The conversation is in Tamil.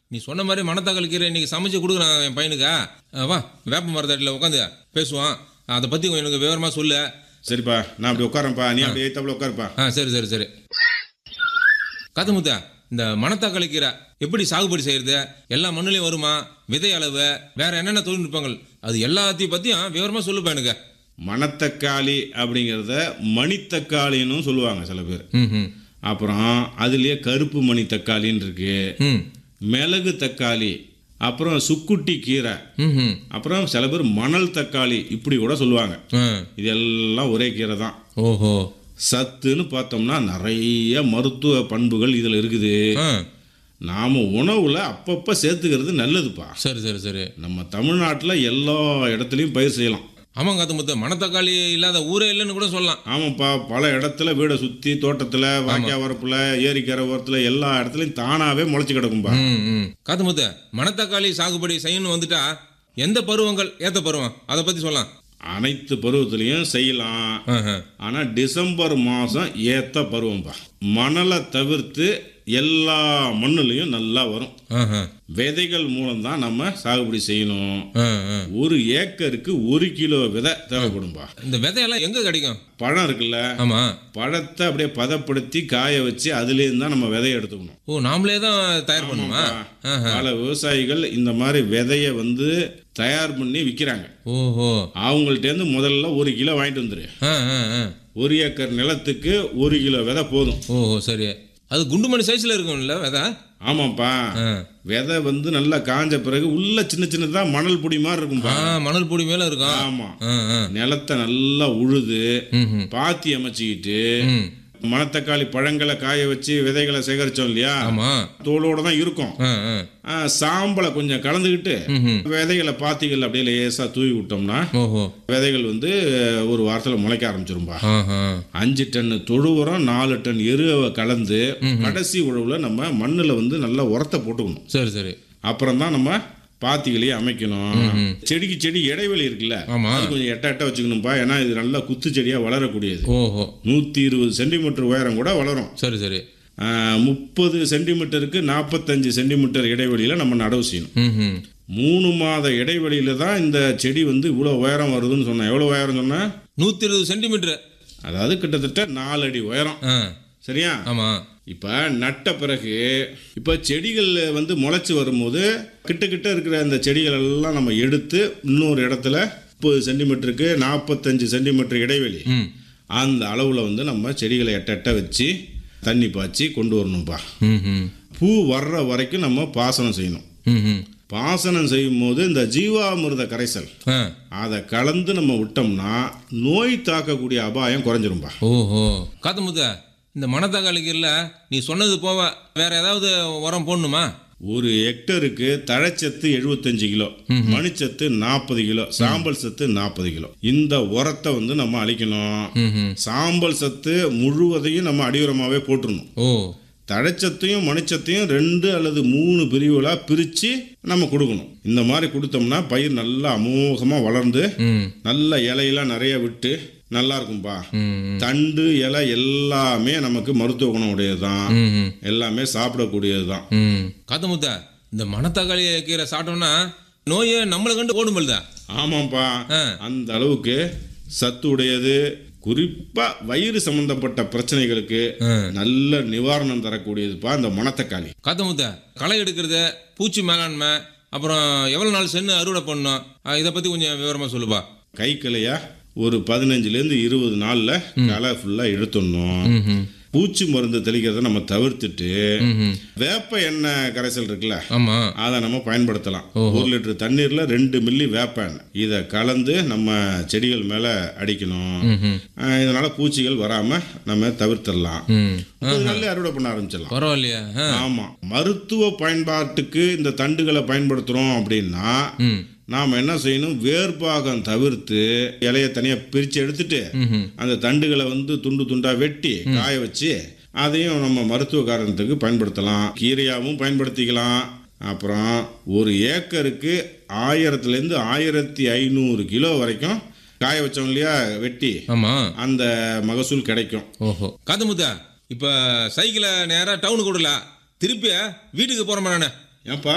நீ சொன்ன மாதிரி மணத்தக்காளி கீரை இன்னைக்கு சமைச்சு கொடுக்குறான் என் பையனுக்கா ஆ, வா வேப்ப மரத்தடியில் உட்காந்து பேசுவான் அதை பற்றி எனக்கு விவரமாக சொல்லு சரிப்பா நான் அப்படி உட்காரேன்ப்பா நீ அப்படியே ஏத்தாப்புல உட்காருப்பா ஆ சரி சரி சரி காத்தமுத்தா இந்த மணத்தக்காளி கீரை எப்படி சாகுபடி செய்யறது எல்லா மண்ணுலையும் வருமா விதை அளவு வேற என்னென்ன தொழில்நுட்பங்கள் அது எல்லாத்தையும் பற்றியும் விவரமாக சொல்லுப்பா எனக்கு மணத்தக்காளி அப்படிங்கிறத மணித்தக்காளின்னு சொல்லுவாங்க சில பேர் ம் ம் அப்புறம் அதுலயே கருப்பு மணி தக்காளின்னு இருக்கு ம் மிளகு தக்காளி அப்புறம் சுக்குட்டி கீரை ம் ம் அப்புறம் சில பேர் மணல் தக்காளி இப்படி கூட சொல்லுவாங்க ஆ இதெல்லாம் ஒரே கீரை தான் ஓஹோ சத்துன்னு பார்த்தோம்னா நிறைய மருத்துவ பண்புகள் இதில் இருக்குது ஆ நாம் உணவில் அப்பப்போ சேர்த்துக்கிறது நல்லதுப்பா சரி சரி சரி நம்ம தமிழ்நாட்டில் எல்லா இடத்துலையும் பயிர் செய்யலாம் ஆமாம் காத்தமுத்த மணத்தக்காளி இல்லாத ஊரே இல்லைன்னு கூட சொல்லலாம் ஆமாப்பா பல இடத்துல வீடை சுற்றி தோட்டத்தில் வாய்க்கா வரப்பில் ஏரிக்கரை ஓரத்தில் எல்லா இடத்துலையும் தானாகவே முளைச்சி கிடக்கும்பா ம் ம் காத்தமுத்த மணத்தக்காளி சாகுபடி செய்யணும்னு வந்துட்டா எந்த பருவங்கள் ஏத்த பருவம் அதை பற்றி சொல்லலாம் அனைத்து பருவத்திலையும் செய்யலாம் ஆஹா. ஆனால் டிசம்பர் மாதம் ஏற்ற பருவம்பா மணலை தவிர்த்து எல்லா மண்ணுலையும் நல்லா வரும் ஆஹா. விதைகள் மூலம்தான் நம்ம சாகுபடி செய்யணும் ஆ, ஆ. ஒரு ஏக்கருக்கு ஒரு கிலோ விதை தேவைப்படும்பா இந்த விதையெல்லாம் எங்க கிடைக்கும் பழம் இருக்குல்ல ஆமா பழத்தை அப்படியே பதப்படுத்தி காய வச்சு அதுலேருந்து தான் நம்ம விதையை எடுத்துக்கணும் ஓ நாமளே தான் தயார் பண்ணுமா ஆஹா. பல விவசாயிகள் இந்த மாதிரி விதைய வந்து தயார் பண்ணி விற்கிறாங்க ஓஹோ அவங்கள்ட்டேருந்து முதல்ல ஒரு கிலோ வாங்கிட்டு வந்துரு ஆ, ஆ, ஆ. ஒரு ஏக்கர் நிலத்துக்கு ஒரு கிலோ விதை போதும் ஓஹோ சரி அது குண்டுமணி சைஸ்ல இருக்கும்ல விதை ஆமாப்பா ஆ. விதை வந்து நல்லா காஞ்ச பிறகு உள்ள சின்ன சின்னதா மணல் பொடி மாதிரி இருக்கும்பா ஆ மணல் பொடி மேல இருக்கும் ஆமா ஆ, ஆ. நிலத்தை நல்லா உழுது ம், ம். பாத்தி அமைச்சுக்கிட்டு ம். மணத்தக்காளி பழங்களை காய வச்சு விதைகளை சேகரிச்சோம் இல்லையா ஆமா தோலோட தான் இருக்கும் ஆ, ஆ. ஆ, சாம்பலை கொஞ்சம் கலந்துக்கிட்டு ம், ம். விதைகளை பாத்திகள் அப்படியே லேசா தூவி விட்டோம்னா ஓஹோ விதைகள் வந்து ஒரு வாரத்தில் முளைக்க ஆரம்பிச்சிரும்பா ஆஹா. அஞ்சு டன் தொழு உரம் நாலு டன் எருவை கலந்து கடைசி உழவுல நம்ம மண்ணில் வந்து நல்லா உரத்தை போட்டுக்கணும் சரி சரி அப்புறம் தான் நம்ம பாத்திகளையே அமைக்கணும் செடிக்கு செடி இடைவெளி இருக்குல்ல ஆமா. அது கொஞ்சம் எட்ட எட்ட வச்சுக்கணும்ப்பா ஏன்னா இது நல்லா குத்து செடியாக வளரக்கூடியது ஓஹோ நூற்றி இருபது சென்டிமீட்டர் உயரம் கூட வளரும் சரி சரி முப்பது சென்டிமீட்டருக்கு நாற்பத்தஞ்சு சென்டிமீட்டர் இடைவெளியில் நம்ம நடவு செய்யணும் ம் ம் மூணு மாத இடைவெளியில தான் இந்த செடி வந்து இவ்வளோ உயரம் வருதுன்னு சொன்னேன் எவ்வளோ உயரம் சொன்னேன் நூத்தி இருபது சென்டிமீட்டர் அதாவது கிட்டத்தட்ட நாலு அடி உயரம் ஆ சரியா ஆமா இப்போ நட்ட பிறகு இப்போ செடிகள் வந்து முளைச்சி வரும்போது கிட்ட கிட்ட இருக்கிற அந்த செடிகள் எல்லாம் நம்ம எடுத்து இன்னொரு இடத்துல முப்பது சென்டிமீட்டருக்கு நாற்பத்தஞ்சு சென்டிமீட்டர் இடைவெளி ம் அந்த அளவில் வந்து நம்ம செடிகளை எட்ட எட்ட வச்சு தண்ணி பாய்ச்சி கொண்டு வரணும்ப்பா ம் ம் பூ வர்ற வரைக்கும் நம்ம பாசனம் செய்யணும் ம் ம் பாசனம் செய்யும் போது இந்த ஜீவாமிர்த கரைசல் ஆ அதை கலந்து நம்ம விட்டோம்னா நோய் தாக்கக்கூடிய அபாயம் குறைஞ்சிரும்பா ஓஹோ காத்தமுத்த இந்த மணத்தக்காளி கீரில் நீ சொன்னது போவ வேற ஏதாவது உரம் போடணுமா ஒரு ஹெக்டருக்கு தழைச்சத்து எழுபத்தஞ்சு கிலோ மணிச்சத்து நாற்பது கிலோ சாம்பல் சத்து நாற்பது கிலோ இந்த உரத்தை வந்து நம்ம அழிக்கணும் ம் ம் சாம்பல் சத்து முழுவதையும் நம்ம அடியுரமாகவே போட்டுருணும் ஓ தழைச்சத்தையும் மணிச்சத்தையும் ரெண்டு அல்லது மூணு பிரிவுகளாக பிரித்து நம்ம கொடுக்கணும் இந்த மாதிரி கொடுத்தோம்னா பயிர் நல்லா அமோகமாக வளர்ந்து ம் நல்ல இலையெல்லாம் நிறைய விட்டு நல்லா இருக்கும்பா ம் தண்டு இலை எல்லாமே நமக்கு மருத்துவ குணம் உடையது தான் ம் ம் எல்லாமே சாப்பிடக்கூடியது தான் ம் காத்தமுத்த இந்த மணத்தக்காளி கீரை சாப்பிட்டோம்னா நோயை நம்மளை கண்டு ஓடும்பல்தா ஆமாப்பா ஆ. அந்த அளவுக்கு சத்து உடையது குறிப்பா வயிறு சம்பந்தப்பட்ட பிரச்சனைகளுக்கு ஆ. நல்ல நிவாரணம் தரக்கூடியதுப்பா இந்த மணத்தக்காளி காத்தமுத்த களை எடுக்கிறது பூச்சி மேலாண்மை அப்புறம் எவ்வளோ நாள் சென்று அறுவடை பண்ணணும் இதை பற்றி கொஞ்சம் விவரமாக சொல்லுப்பா கை கலையா ஒரு பதினஞ்சுலேருந்து இருபது நாளில் களை ஃபுல்லாக எடுத்துடணும் ம் ம் பூச்சி மருந்து தெளிக்கிறத நம்ம தவிர்த்துட்டு ம் வேப்ப எண்ணெய் கரைசல் இருக்குல்ல ஆமாம் அதை நம்ம பயன்படுத்தலாம் ஒரு லிட்டர் தண்ணீர்ல ரெண்டு மில்லி வேப்ப எண்ணெய் இதை கலந்து நம்ம செடிகள் மேல அடிக்கணும் ம் ம் அஹ் இதனால பூச்சிகள் வராம நம்ம தவிர்த்திடலாம் ம் முப்பது நாள்லயே அறுவடை பண்ண ஆரம்பிச்சிடலாம் பரவாயில்லையா ஆ ஆமா மருத்துவ பயன்பாட்டுக்கு இந்த தண்டுகளை பயன்படுத்துறோம் அப்படின்னா ம் நாம் என்ன செய்யணும் வேர்பாகம் தவிர்த்து இலையை தனியாக பிரித்து எடுத்துட்டு ம் அந்த தண்டுகளை வந்து துண்டு துண்டாக வெட்டி காய வச்சு அதையும் நம்ம மருத்துவ காரணத்துக்கு பயன்படுத்தலாம் கீரையாகவும் பயன்படுத்திக்கலாம் அப்புறம் ஒரு ஏக்கருக்கு ஆயிரத்துலேருந்து ஆயிரத்தி ஐநூறு கிலோ வரைக்கும் காய வச்சோம் இல்லையா வெட்டி ஆமாம் அந்த மகசூல் கிடைக்கும் ஓஹோ காத்தமுத்தா இப்போ சைக்கிளை நேராக டவுனுக்கு விடல திருப்பி வீட்டுக்கு போகிறோம் நானே ஏன்பா